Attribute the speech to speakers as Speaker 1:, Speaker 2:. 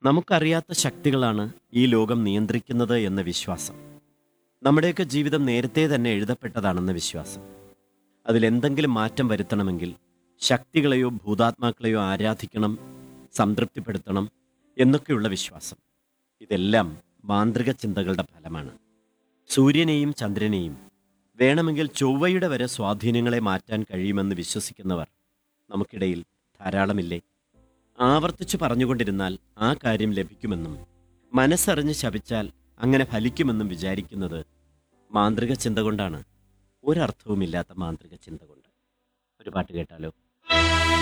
Speaker 1: നമുക്കറിയാത്ത ശക്തികളാണ് ഈ ലോകം നിയന്ത്രിക്കുന്നത് എന്ന വിശ്വാസം നമ്മുടെയൊക്കെ ജീവിതം നേരത്തെ തന്നെ എഴുതപ്പെട്ടതാണെന്ന വിശ്വാസം അതിലെന്തെങ്കിലും മാറ്റം വരുത്തണമെങ്കിൽ ശക്തികളെയോ ഭൂതാത്മാക്കളെയോ ആരാധിക്കണം സംതൃപ്തിപ്പെടുത്തണം എന്നൊക്കെയുള്ള വിശ്വാസം ഇതെല്ലാം മാന്ത്രിക ചിന്തകളുടെ ഫലമാണ് സൂര്യനെയും ചന്ദ്രനെയും വേണമെങ്കിൽ ചൊവ്വയുടെ വരെ സ്വാധീനങ്ങളെ മാറ്റാൻ കഴിയുമെന്ന് വിശ്വസിക്കുന്നവർ നമുക്കിടയിൽ ധാരാളമില്ലേ ആവർത്തിച്ചു പറഞ്ഞുകൊണ്ടിരുന്നാൽ ആ കാര്യം ലഭിക്കുമെന്നും മനസ്സറിഞ്ഞ് ശപിച്ചാൽ അങ്ങനെ ഫലിക്കുമെന്നും വിചാരിക്കുന്നത് മാന്ത്രിക ചിന്ത കൊണ്ടാണ് ഒരർത്ഥവുമില്ലാത്ത മാന്ത്രിക ചിന്ത കൊണ്ട് ഒരു പാട്ട് കേട്ടാലോ